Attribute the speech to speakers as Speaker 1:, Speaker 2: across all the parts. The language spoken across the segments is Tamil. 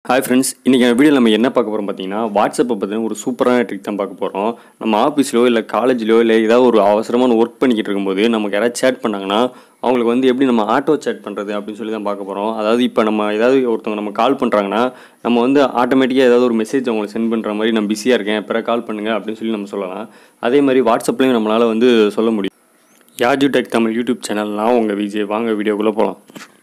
Speaker 1: ஹாய் ஃப்ரெண்ட்ஸ் இன்றைக்கி வீடியோ நம்ம என்ன பார்க்க போகிறோம் பார்த்தீங்கன்னா வாட்ஸ்அப்பை பற்றின ஒரு சூப்பரான ட்ரிக் தான் பார்க்க போகிறோம் நம்ம ஆஃபீஸ்லையோ இல்லை காலேஜ்லையோ இல்லை ஏதாவது ஒரு அவசரமான ஒர்க் பண்ணிக்கிட்டு இருக்கும்போது நமக்கு யாராவது சேட் பண்ணாங்கன்னா அவங்களுக்கு வந்து எப்படி நம்ம ஆட்டோ சேட் பண்ணுறது அப்படின்னு சொல்லி தான் பார்க்க போகிறோம் அதாவது இப்போ நம்ம ஏதாவது ஒருத்தவங்க நம்ம கால் பண்ணுறாங்கன்னா நம்ம வந்து ஆட்டோமேட்டிக்காக ஏதாவது ஒரு மெசேஜ் அவங்களுக்கு சென்ட் பண்ணுற மாதிரி நான் பிஸியாக இருக்கேன் பிற கால் பண்ணுங்க அப்படின்னு சொல்லி நம்ம சொல்லலாம் அதே மாதிரி வாட்ஸ்அப்லேயும் நம்மளால் வந்து சொல்ல முடியும் Yaju tech Tamil YouTube channel நான் உங்கள் விஜய் வாங்க வீடியோக்குள்ளே போகலாம்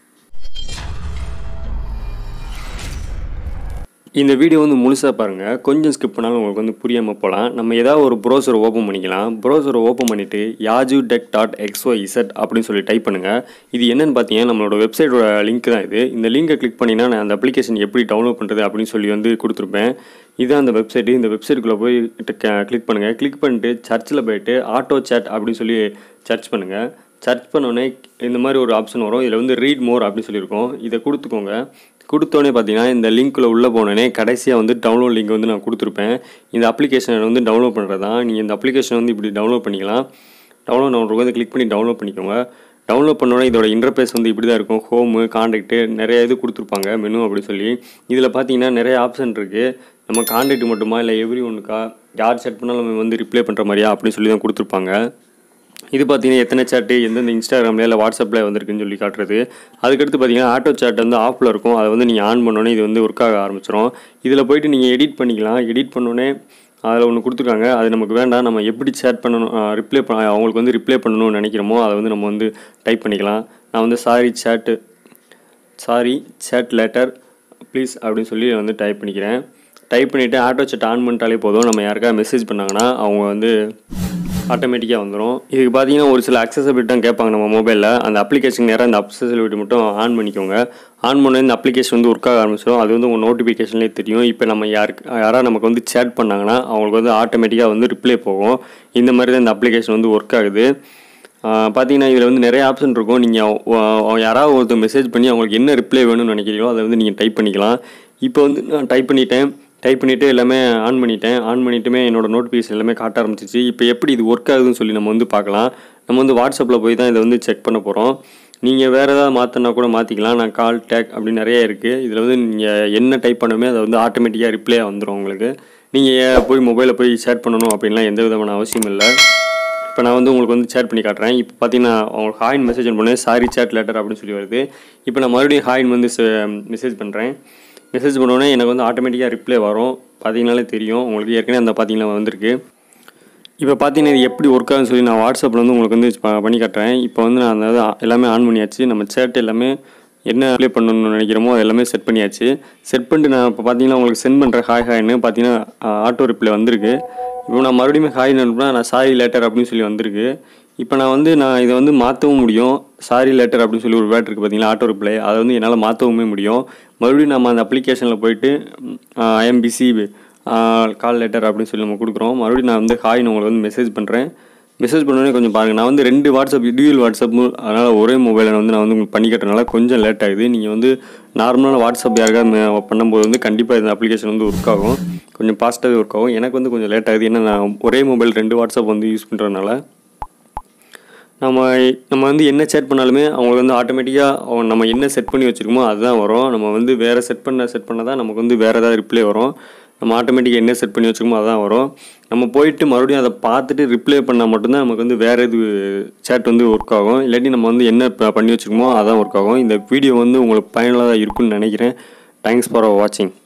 Speaker 1: இந்த வீடியோ வந்து முழுசாக பாருங்கள் கொஞ்சம் ஸ்கிப் பண்ணாலும் உங்களுக்கு வந்து புரியாமல் போகலாம் நம்ம ஏதாவது ஒரு ப்ரௌசரை ஓப்பன் பண்ணிக்கலாம் ப்ரௌசரை ஓப்பன் பண்ணிவிட்டு Yaju tech dot X Y Z அப்படின்னு சொல்லி டைப் பண்ணுங்கள் இது என்னென்னு பார்த்தீங்கன்னா நம்மளோட வெப்சைட்டோட லிங்க் தான் இது இந்த லிங்கை கிளிக் பண்ணினா நான் அந்த அப்ளிகேஷன் எப்படி டவுன்லோட் பண்ணுறது அப்படின்னு சொல்லி வந்து கொடுத்துருப்பேன் இதுதான் அந்த வெப்சைட்டு இந்த வெப்சைட்டுக்குள்ளே போய் கிளிக் பண்ணுங்கள் கிளிக் பண்ணிட்டு சர்ச்சில் போயிட்டு ஆட்டோ சேட் அப்படின்னு சொல்லி சர்ச் பண்ணுங்கள் சர்ச் பண்ணோடனே இந்த மாதிரி ஒரு ஆப்ஷன் வரும் இதில் வந்து ரீட் மோர் அப்படின்னு சொல்லியிருக்கோம் இதை கொடுத்துக்கோங்க கொடுத்தோடனே பார்த்தீங்கன்னா இந்த லிங்க்கில் உள்ளே போனோடனே கடைசியாக வந்து டவுன்லோட் லிங்க் வந்து நான் கொடுத்துருப்பேன் இந்த அப்ளிகேஷனை வந்து டவுன்லோட் பண்ணுறது தான் நீங்கள் இந்த அப்ளிகேஷனை வந்து இப்படி டவுன்லோட் பண்ணிக்கலாம் டவுன்லோட் நான் வந்து கிளிக் பண்ணி டவுன்லோட் பண்ணிக்கோங்க டவுன்லோட் பண்ணோடனே இதோட இன்டர்பேஸ் வந்து இப்படி தான் இருக்கும் ஹோமு காண்டாக்ட்டு நிறைய இது கொடுத்துருப்பாங்க மெனு அப்படி சொல்லி இதில் பார்த்தீங்கன்னா நிறைய ஆப்ஷன் இருக்குது நம்ம காண்டாக்ட் மட்டுமா இல்லை எவ்ரி ஒன்றுக்கா யார் செட் பண்ணாலும் நம்ம வந்து ரிப்ளை பண்ணுற மாதிரியா அப்படின்னு சொல்லி தான் கொடுத்துருப்பாங்க இது பார்த்தீங்கன்னா எத்தனை சேட்டு எந்தெந்த இன்ஸ்டாகிராமில் இல்லை வாட்ஸ்அப்பில் வந்திருக்குன்னு சொல்லி காட்டுறது அதுக்கடுத்து பார்த்தீங்கன்னா ஆட்டோ சேட் வந்து ஆஃபில் இருக்கும் அதை வந்து நீங்கள் ஆன் பண்ணோன்னே இது வந்து ஒர்க் ஆக ஆரம்பிச்சிடும் இதில் போயிட்டு நீங்கள் எடிட் பண்ணிக்கலாம் எடிட் பண்ணோன்னே அதில் ஒன்று கொடுத்துருக்காங்க அது நமக்கு வேண்டாம் நம்ம எப்படி சேட் பண்ணணும் ரிப்ளை பண்ண அவங்களுக்கு வந்து ரிப்ளை பண்ணணும்னு நினைக்கிறோமோ அதை வந்து நம்ம வந்து டைப் பண்ணிக்கலாம் நான் வந்து sorry chat sorry chat later please அப்படின்னு சொல்லி வந்து டைப் பண்ணிக்கிறேன் டைப் பண்ணிவிட்டு ஆட்டோ சேட் ஆன் பண்ணிட்டாலே போதும் நம்ம யாருக்காவது மெசேஜ் பண்ணாங்கன்னா அவங்க வந்து ஆட்டோமேட்டிக்காக வந்துடும் இதுக்கு பார்த்தீங்கன்னா ஒரு சில அக்சசபிலிட்டி தான் கேட்பாங்க நம்ம மொபைலில் அந்த அப்ளிகேஷன் நேராக அந்த அக்சசபிலிட்டி மட்டும் ஆன் பண்ணிக்கோங்க ஆன் பண்ண இந்த அப்ளிகேஷன் வந்து ஒர்க் ஆக ஆரம்பிச்சிடும் அது வந்து உங்கள் நோட்டிஃபிகேஷன்லேயே தெரியும் இப்போ நம்ம யாருக்கு யாராவது நமக்கு வந்து சேட் பண்ணாங்கன்னா அவங்களுக்கு வந்து ஆட்டோமேட்டிக்காக வந்து ரிப்ளை போகும் இந்த மாதிரி தான் இந்த அப்ளிகேஷன் வந்து ஒர்க் ஆகுது பார்த்தீங்கன்னா இதில் வந்து நிறைய ஆப்ஷன் இருக்கும் நீங்கள் யாராவது ஒருத்தர் மெசேஜ் பண்ணி அவங்களுக்கு என்ன ரிப்ளை வேணும்னு நினைக்கிறீங்களோ அதை வந்து நீங்கள் டைப் பண்ணிக்கலாம் இப்போ வந்து நான் டைப் பண்ணிட்டேன் டைப் பண்ணிவிட்டு எல்லாமே ஆன் பண்ணிட்டேன் ஆன் பண்ணிட்டுமே என்னோட நோட்டிஃபிகேஷன் எல்லாமே காட்ட ஆரம்பிச்சிச்சு இப்போ எப்படி இது ஒர்க் ஆகுதுன்னு சொல்லி நம்ம வந்து பார்க்கலாம் நம்ம வந்து வாட்ஸ்அப்பில் போய் தான் இதை வந்து செக் பண்ண போகிறோம் நீங்கள் வேறு ஏதாவது மாற்றினா கூட மாற்றிக்கலாம் நான் கால் டேக் அப்படி நிறைய இருக்குது இதில் வந்து நீங்கள் என்ன டைப் பண்ணணுமே அதை வந்து ஆட்டோமேட்டிக்காக ரிப்ளையாக வந்துடும் உங்களுக்கு நீங்கள் போய் மொபைலில் போய் சேட் பண்ணணும் அப்படின்லாம் எந்த விதமான அவசியம் இல்லை இப்போ நான் வந்து உங்களுக்கு வந்து சேட் பண்ணி காட்டுறேன் இப்போ பார்த்தீங்கன்னா அவங்களுக்கு ஹாயின் மெசேஜ் பண்ணேன் சாரி சேட் லெட்டர் அப்படின்னு சொல்லி வருது இப்போ நான் மறுபடியும் ஹாயின் வந்து மெசேஜ் பண்ணுறேன் மெசேஜ் பண்ணோடனே எனக்கு வந்து ஆட்டோமேட்டிக்காக ரிப்ளை வரும் பார்த்தீங்கனாலே தெரியும் உங்களுக்கு ஏற்கனவே அந்த பார்த்தீங்கன்னா வந்திருக்கு இப்போ பார்த்தீங்கன்னா இது எப்படி ஒர்க் ஆகுன்னு சொல்லி நான் வாட்ஸ்அப்பில் வந்து உங்களுக்கு வந்து பண்ணி காட்டுறேன் இப்போ வந்து நான் அந்த எல்லாமே ஆன் பண்ணியாச்சு நம்ம சேட் எல்லாமே என்ன அப்ளை பண்ணணும்னு நினைக்கிறோமோ அது எல்லாமே செட் பண்ணியாச்சு செட் பண்ணிட்டு நான் இப்போ பார்த்தீங்கன்னா உங்களுக்கு சென்ட் பண்ணுற ஹாய் ஹாய்னு பார்த்தீங்கன்னா ஆட்டோ ரிப்ளை வந்திருக்கு இப்போ நான் மறுபடியும் ஹாய் அனுப்புனா நான் சாரி லெட்டர் அப்படின்னு சொல்லி வந்திருக்கு இப்போ நான் வந்து நான் இதை வந்து மாற்றவும் முடியும் சாரி லெட்டர் அப்படின்னு சொல்லி ஒரு வேர்ட் இருக்குது பார்த்தீங்களா ஆட்டோ ரிப்ளை அதை வந்து என்னால் மாற்றவுமே முடியும் மறுபடியும் நம்ம அந்த அப்ளிகேஷனில் போயிட்டு ஐஎம்பிசி கால் லெட்டர் அப்படின்னு சொல்லி நம்ம கொடுக்குறோம் மறுபடியும் நான் வந்து ஹாய்னு உங்களுக்கு வந்து மெசேஜ் பண்ணுறேன் மெசேஜ் பண்ணோடனே கொஞ்சம் பாருங்கள் நான் வந்து ரெண்டு வாட்ஸ்அப் டியூல் வாட்ஸ்அப் அதனால் ஒரே மொபைலில் வந்து நான் வந்து உங்களுக்கு பண்ணிக்கிறதுனால கொஞ்சம் லேட் ஆகுது நீங்கள் வந்து நார்மலான வாட்ஸ்அப் யாருக்காவது பண்ணும்போது வந்து கண்டிப்பாக இந்த அப்ளிகேஷன் வந்து ஒர்க் ஆகும் கொஞ்சம் ஃபாஸ்ட்டாகவே ஒர்க் ஆகும் எனக்கு வந்து கொஞ்சம் லேட் ஆகுது ஏன்னா நான் ஒரே மொபைல் ரெண்டு வாட்ஸ்அப் வந்து யூஸ் பண்ணுறதுனால நம்ம நம்ம வந்து என்ன செட் பண்ணாலுமே அவங்களுக்கு வந்து ஆட்டோமேட்டிக்காக நம்ம என்ன செட் பண்ணி வச்சுருக்கோமோ அதுதான் வரும் நம்ம வந்து வேறு செட் பண்ண செட் பண்ண தான் நமக்கு வந்து வேறு ஏதாவது ரிப்ளை வரும் நம்ம ஆட்டோமேட்டிக்காக என்ன செட் பண்ணி வச்சுக்கோமோ அதுதான் வரும் நம்ம போயிட்டு மறுபடியும் அதை பார்த்துட்டு ரிப்ளை பண்ணால் மட்டும்தான் நமக்கு வந்து வேறு இது சேட் வந்து ஒர்க் ஆகும் இல்லாட்டி நம்ம வந்து என்ன பண்ணி வச்சுருக்கோமோ அதான் ஒர்க் ஆகும் இந்த வீடியோ வந்து உங்களுக்கு பயனுள்ளதாக இருக்குன்னு நினைக்கிறேன் தேங்க்ஸ் ஃபார் வாட்சிங்